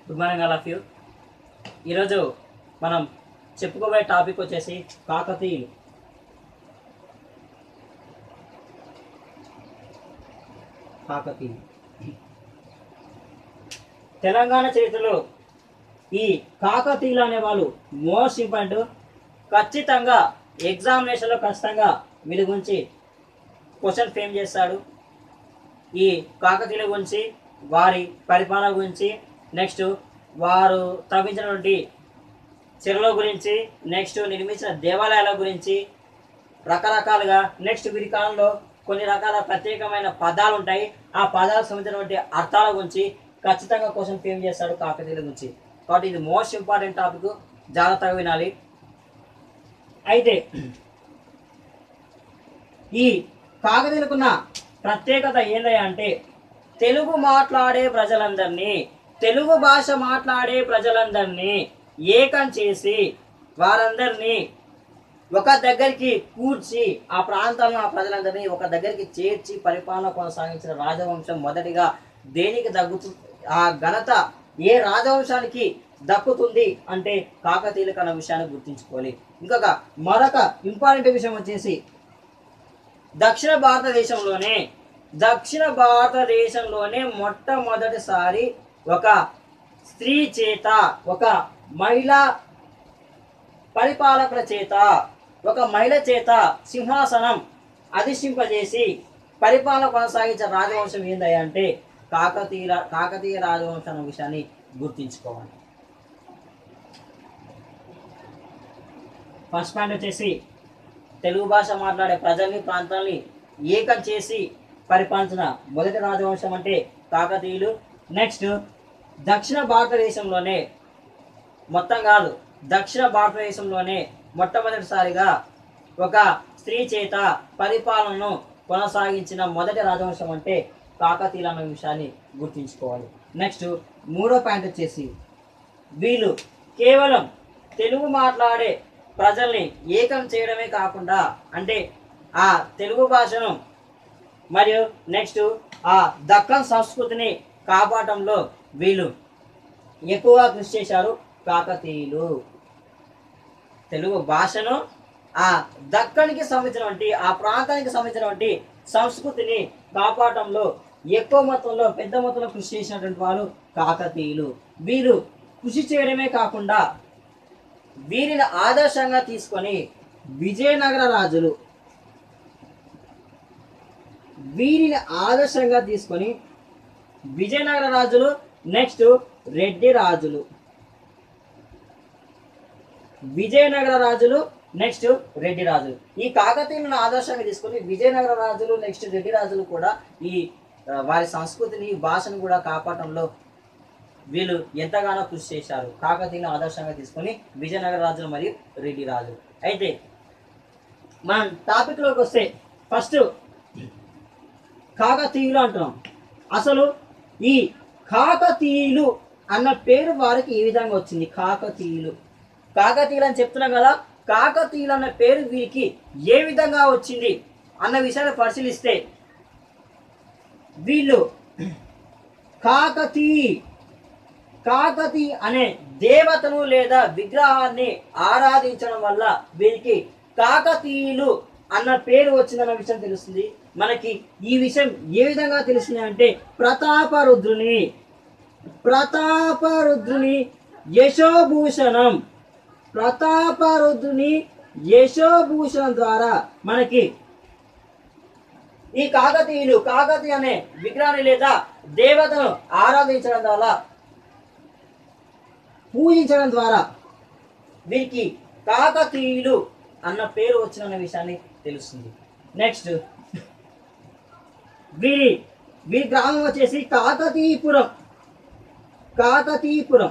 good morning all of you ఈరోజు మనం చెప్పుకోబోయే టాపిక్ వచ్చేసి కాకతీయులు కాకతీయులు తెలంగాణ చరిత్రలో ఈ కాకతీయులు అనే వాళ్ళు మోస్ట్ ఇంపార్టెంట్ ఖచ్చితంగా ఎగ్జామినేషన్లో ఖచ్చితంగా వీళ్ళ గురించి క్వశ్చన్ ఫ్రేమ్ చేస్తాడు ఈ కాకతీయుల గురించి వారి పరిపాలన గురించి నెక్స్ట్ వారు తవ్వించినటువంటి చెరువుల గురించి నెక్స్ట్ నిర్మించిన దేవాలయాల గురించి రకరకాలుగా నెక్స్ట్ వీరి కాలంలో కొన్ని రకాల ప్రత్యేకమైన పదాలు ఉంటాయి ఆ పదాలకు సంబంధించినటువంటి అర్థాల గురించి ఖచ్చితంగా క్వశ్చన్ ఫ్రేమ్ చేస్తాడు కాకతీయుల గురించి కాబట్టి ఇది మోస్ట్ ఇంపార్టెంట్ టాపిక్ జాగ్రత్తగా వినాలి అయితే ఈ కాకతీయులకున్న ప్రత్యేకత ఏందయ్యా అంటే తెలుగు మాట్లాడే ప్రజలందరినీ తెలుగు భాష మాట్లాడే ప్రజలందరినీ ఏకం చేసి వారందరినీ ఒక దగ్గరికి కూర్చి ఆ ప్రాంతంలో ఆ ప్రజలందరినీ ఒక దగ్గరికి చేర్చి పరిపాలన కొనసాగించిన రాజవంశం మొదటిగా దేనికి దగ్గుతు ఆ ఘనత ఏ రాజవంశానికి దక్కుతుంది అంటే కాకతీయులకు అన్న విషయాన్ని గుర్తుంచుకోవాలి ఇంకొక మరొక ఇంపార్టెంట్ విషయం వచ్చేసి దక్షిణ భారతదేశంలోనే దక్షిణ భారతదేశంలోనే మొట్టమొదటిసారి ఒక స్త్రీ చేత ఒక మహిళా పరిపాలకుల చేత ఒక మహిళ చేత సింహాసనం అధిష్టింపజేసి పరిపాలన కొనసాగించిన రాజవంశం ఏందయ్యా అంటే కాకతీయ కాకతీయ రాజవంశం అనే విషయాన్ని గుర్తించుకోవాలి ఫస్ట్ పాయింట్ వచ్చేసి తెలుగు భాష మాట్లాడే ప్రజల్ని ప్రాంతాల్ని ఏకం చేసి పరిపాలించిన మొదటి రాజవంశం అంటే కాకతీయులు నెక్స్ట్ దక్షిణ భారతదేశంలోనే మొత్తం కాదు దక్షిణ భారతదేశంలోనే మొట్టమొదటిసారిగా ఒక స్త్రీ చేత పరిపాలనను కొనసాగించిన మొదటి రాజవంశం అంటే కాకతీయులు అన్న విషయాన్ని గుర్తుంచుకోవాలి నెక్స్ట్ మూడో పాయింట్ వచ్చేసి వీళ్ళు కేవలం తెలుగు మాట్లాడే ప్రజల్ని ఏకం చేయడమే కాకుండా అంటే ఆ తెలుగు భాషను మరియు నెక్స్ట్ ఆ దక్కన్ సంస్కృతిని కాపాడటంలో వీళ్ళు ఎక్కువగా కృషి చేశారు కాకతీయులు తెలుగు భాషను ఆ దక్కనికి సంబంధించినటువంటి ఆ ప్రాంతానికి సంబంధించినటువంటి సంస్కృతిని కాపాడటంలో ఎక్కువ మొత్తంలో పెద్ద మొత్తంలో కృషి చేసినటువంటి వారు కాకతీయులు వీరు కృషి చేయడమే కాకుండా వీరిని ఆదర్శంగా తీసుకొని విజయనగర రాజులు వీరిని ఆదర్శంగా తీసుకొని విజయనగర రాజులు నెక్స్ట్ రెడ్డి రాజులు విజయనగర రాజులు నెక్స్ట్ రెడ్డి రాజులు ఈ కాకతీయులను ఆదర్శంగా తీసుకొని విజయనగర రాజులు నెక్స్ట్ రెడ్డి రాజులు కూడా ఈ ఆ, వారి సంస్కృతిని భాషను కూడా కాపాడటంలో వీళ్ళు ఎంతగానో కృషి చేశారు కాకతీయులను ఆదర్శంగా తీసుకొని విజయనగర రాజులు మరియు రెడ్డి రాజులు అయితే మనం టాపిక్లోకి వస్తే ఫస్ట్ కాకతీయులు అంటున్నాం అసలు ఈ కాకతీయులు అన్న పేరు వారికి ఏ విధంగా వచ్చింది కాకతీయులు కాకతీయులు అని చెప్తున్నాం కదా కాకతీయులు అన్న పేరు వీరికి ఏ విధంగా వచ్చింది అన్న విషయాన్ని పరిశీలిస్తే వీళ్ళు కాకతీ కాకతి అనే దేవతను లేదా విగ్రహాన్ని ఆరాధించడం వల్ల వీరికి కాకతీయులు అన్న పేరు వచ్చిందన్న విషయం తెలుస్తుంది మనకి ఈ విషయం ఏ విధంగా తెలుస్తుంది అంటే ప్రతాపరుద్రుని ప్రతాపరుద్రుని యశోభూషణం ప్రతాపరుద్రుని యశోభూషణం ద్వారా మనకి ఈ కాకతీయులు కాకతీ అనే విగ్రహాన్ని లేదా దేవతను ఆరాధించడం ద్వారా పూజించడం ద్వారా వీరికి కాకతీయులు అన్న పేరు వచ్చిన విషయాన్ని తెలుస్తుంది నెక్స్ట్ వీరి వీరి గ్రామం వచ్చేసి కాకతీపురం కాకతీపురం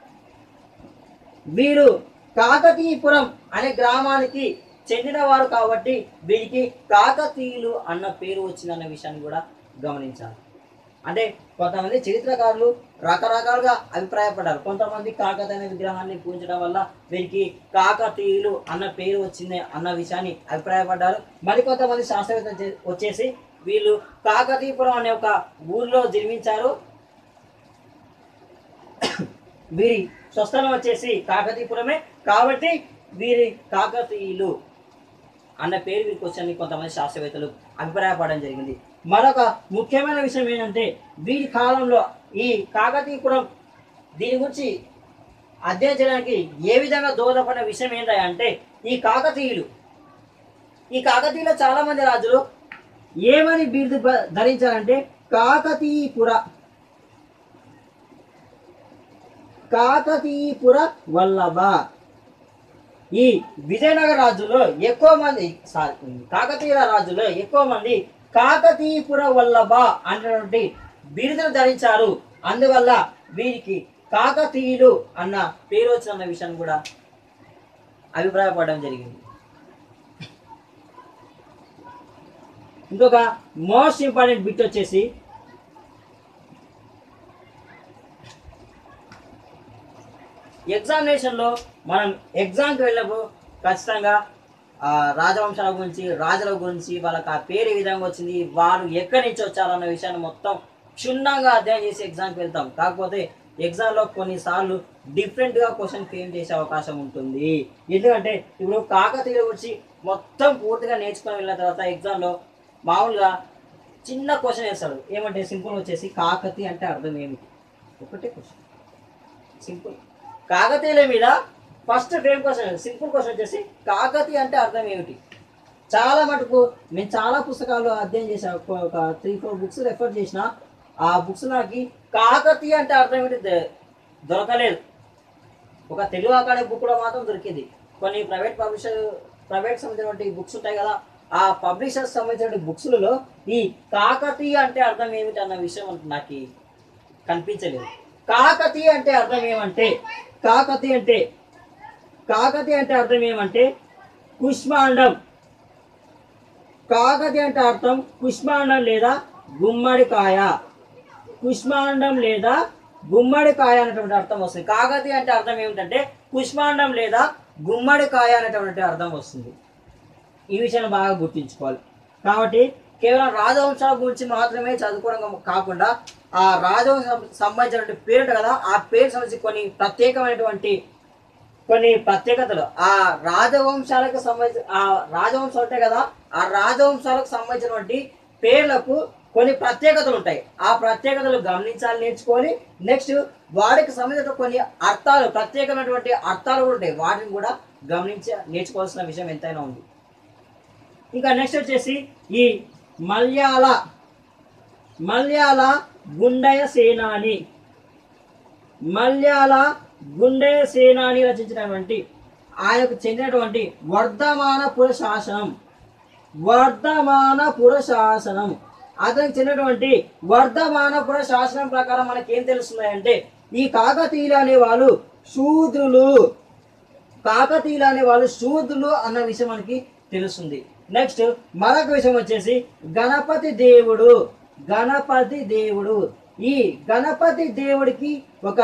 వీరు కాకతీపురం అనే గ్రామానికి చెందినవారు కాబట్టి వీరికి కాకతీయులు అన్న పేరు వచ్చిందన్న విషయాన్ని కూడా గమనించాలి అంటే కొంతమంది చరిత్రకారులు రకరకాలుగా అభిప్రాయపడ్డారు కొంతమంది కాకతీయ అనే విగ్రహాన్ని పూజించడం వల్ల వీరికి కాకతీయులు అన్న పేరు వచ్చింది అన్న విషయాన్ని అభిప్రాయపడ్డారు మరికొంతమంది శాస్త్రవేత్త చే- వచ్చేసి వీళ్ళు కాకతీపురం అనే ఒక ఊర్లో జన్మించారు వీరి స్వస్థలం వచ్చేసి కాకతీపురమే కాబట్టి వీరి కాకతీయులు అన్న పేరు వీరికి వచ్చని కొంతమంది శాస్త్రవేత్తలు అభిప్రాయపడడం జరిగింది మరొక ముఖ్యమైన విషయం ఏంటంటే వీరి కాలంలో ఈ కాకతీపురం దీని గురించి అధ్యయనం చేయడానికి ఏ విధంగా దోహదపడిన విషయం ఏంటంటే ఈ కాకతీయులు ఈ కాకతీయులో చాలా మంది రాజులు ఏమని బిరుదు బ- ధరించారంటే కాకతీపుర కాకతీపుర వల్లభ ఈ విజయనగర రాజులో ఎక్కువ మంది సారీ కాకతీయ రాజులో ఎక్కువ మంది కాకతీపుర వల్లభ అనేటువంటి బిరుదును ధరించారు అందువల్ల వీరికి కాకతీయులు అన్న పేరు వచ్చిన విషయాన్ని కూడా అభిప్రాయపడడం జరిగింది ఇంకొక మోస్ట్ ఇంపార్టెంట్ బిట్ వచ్చేసి ఎగ్జామినేషన్లో మనం ఎగ్జామ్కి వెళ్ళినప్పుడు ఖచ్చితంగా ఆ, రాజవంశాల గురించి రాజుల గురించి వాళ్ళకి ఆ పేరు ఏ విధంగా వచ్చింది వారు ఎక్కడి నుంచి వచ్చారన్న విషయాన్ని మొత్తం క్షుణ్ణంగా అధ్యయనం చేసి ఎగ్జామ్కి వెళ్తాం కాకపోతే ఎగ్జామ్లో కొన్నిసార్లు డిఫరెంట్గా క్వశ్చన్ ఫ్రేమ్ చేసే అవకాశం ఉంటుంది ఎందుకంటే ఇప్పుడు కాకతీయుల గురించి మొత్తం పూర్తిగా నేర్చుకొని వెళ్ళిన తర్వాత ఎగ్జామ్లో మామూలుగా చిన్న క్వశ్చన్ వేస్తాడు ఏమంటే సింపుల్ వచ్చేసి కాకతి అంటే అర్థం ఏమిటి ఒకటే క్వశ్చన్ సింపుల్ కాకతీయుల మీద first frame question simple question వచ్చేసి కాకతి అంటే అర్థం ఏమిటి చాలా మటుకు నేను చాలా పుస్తకాలు అధ్యయనం చేశాను ఒక- ఒక త్రీ ఫోర్ బుక్స్ రెఫర్ చేసిన ఆ బుక్స్ నాకు కాకతి అంటే అర్థం ఏంటి దొ- దొరకలేదు ఒక తెలుగు అకాడమీ బుక్ కూడా మాత్రం దొరికింది కొన్ని ప్రైవేట్ పబ్లిషర్ ప్రైవేట్ సంబంధించినటువంటి బుక్స్ ఉంటాయి కదా ఆ పబ్లిషర్స్ సంబంధించిన బుక్స్లలో ఈ కాకతీయ అంటే అర్థం ఏమిటి అన్న విషయం నాకు కనిపించలేదు కాకతీయ అంటే అర్థం ఏమంటే కాకతి అంటే కాకతి అంటే అర్థం ఏమంటే కుష్మాండం కాకతి అంటే అర్థం కుష్మాండం లేదా గుమ్మడికాయ కుష్మాండం లేదా గుమ్మడికాయ అనేటువంటి అర్థం వస్తుంది కాకతి అంటే అర్థం ఏమిటంటే కుష్మాండం లేదా గుమ్మడికాయ అనేటువంటి అర్థం వస్తుంది ఈ విషయాన్ని బాగా గుర్తుంచుకోవాలి కాబట్టి కేవలం రాజవంశాల గురించి మాత్రమే చదువుకోవడం కాకుండా ఆ రాజవంశం సంబంధించినటువంటి పేరు ఉంటుంది కదా ఆ పేరు సంబంధించి కొన్ని ప్రత్యేకమైనటువంటి కొన్ని ప్రత్యేకతలు ఆ రాజవంశాలకు సంబంధించి ఆ రాజవంశాలు ఉంటాయి కదా ఆ రాజవంశాలకు సంబంధించినటువంటి పేర్లకు కొన్ని ప్రత్యేకతలు ఉంటాయి ఆ ప్రత్యేకతలు గమనించాలి నేర్చుకొని నెక్స్ట్ వాటికి సంబంధించిన కొన్ని అర్థాలు ప్రత్యేకమైనటువంటి అర్థాలు కూడా ఉంటాయి వాటిని కూడా గమనించి నేర్చుకోవాల్సిన విషయం ఎంతైనా ఉంది ఇంకా నెక్స్ట్ వచ్చేసి ఈ మల్యాల మల్యాల గుండయ సేనాని మల్యాల గుండె సేనాని రచించినటువంటి ఆయనకు చెందినటువంటి వర్ధమానపుర శాసనం వర్ధమానపుర శాసనం అతనికి చెందినటువంటి వర్ధమానపుర శాసనం ప్రకారం మనకి ఏం తెలుస్తుంది అంటే ఈ కాకతీయులు అనే వాళ్ళు శూద్రులు కాకతీయులు అనే వాళ్ళు శూద్రులు అన్న విషయం మనకి తెలుస్తుంది నెక్స్ట్ మరొక విషయం వచ్చేసి గణపతి దేవుడు గణపతి దేవుడు ఈ గణపతి దేవుడికి ఒక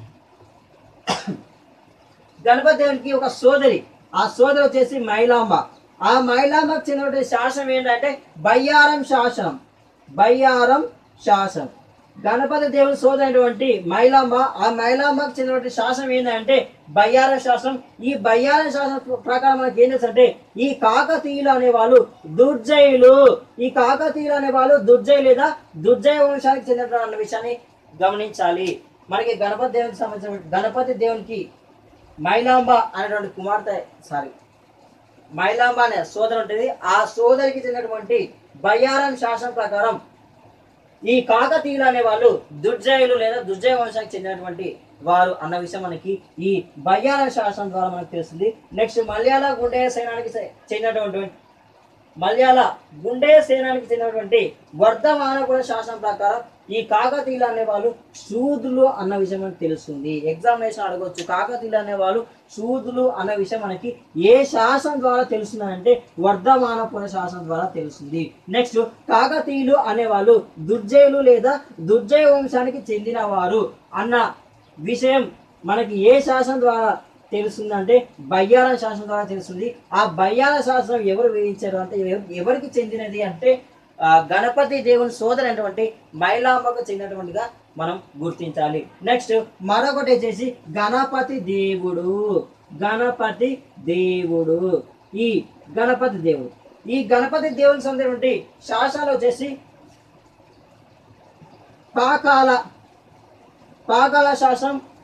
గణపతి దేవునికి ఒక సోదరి ఆ సోదరి వచ్చేసి మైలాంబ ఆ మైలాంబకు చెందినటువంటి శాసనం ఏంటంటే బయ్యారం శాసనం బయ్యారం శాసనం గణపతి దేవుని సోదరి అయినటువంటి మైలాంబ ఆ మైలాంబకు చెందినటువంటి శాసనం ఏంటంటే బయ్యారం శాసనం ఈ బయ్యారం శాసనం ప్రకారం మనకి ఏం తెలుసు అంటే ఈ కాకతీయులు అనే వాళ్ళు దుర్జయులు ఈ కాకతీయులు అనే వాళ్ళు దుర్జయ లేదా దుర్జయ వంశానికి చెందిన అన్న విషయాన్ని గమనించాలి మనకి గణపతి దేవునికి సంబంధించిన గణపతి దేవునికి మైలాంబ అనేటువంటి కుమార్తె సారీ మైలాంబ అనే సోదరు ఉంటుంది ఆ సోదరికి చెందినటువంటి బయ్యారం శాసనం ప్రకారం ఈ కాకతీయులు అనే వాళ్ళు దుర్జయులు లేదా దుర్జయ వంశానికి చెందినటువంటి వారు అన్న విషయం మనకి ఈ బయ్యాల శాసనం ద్వారా మనకు తెలుస్తుంది నెక్స్ట్ మలయాళ గుండె సైనానికి చె- చెందినటువంటి మలయాళ గుండె సేనానికి చెందినటువంటి వర్ధమానపుర శాసనం ప్రకారం ఈ కాకతీయులు అనే వాళ్ళు శూద్రులు అన్న విషయం మనకు తెలుస్తుంది ఎగ్జామినేషన్ అడగొచ్చు కాకతీయులు అనే వాళ్ళు శూద్రులు అన్న విషయం మనకి ఏ శాసనం ద్వారా తెలుస్తుంది అంటే వర్ధమానపుర శాసనం ద్వారా తెలుస్తుంది నెక్స్ట్ కాకతీయులు అనే వాళ్ళు దుర్జయులు లేదా దుర్జయ వంశానికి చెందినవారు అన్న విషయం మనకి ఏ శాసనం ద్వారా తెలుస్తుంది అంటే బయ్యాల శాసనం ద్వారా తెలుస్తుంది ఆ బయ్యాల శాసనం ఎవరు వేయించారు అంటే ఎవ- ఎవరికి చెందినది అంటే ఆ, గణపతి దేవుని సోదరు అయినటువంటి మైలాంబకు చెందినటువంటిగా మనం గుర్తించాలి నెక్స్ట్ మరొకటి వచ్చేసి గణపతి దేవుడు గణపతి దేవుడు ఈ గణపతి దేవుడు ఈ గణపతి దేవుని సంబంధించినటువంటి శాసనాలు వచ్చేసి పాకాల పాకాల శాసనం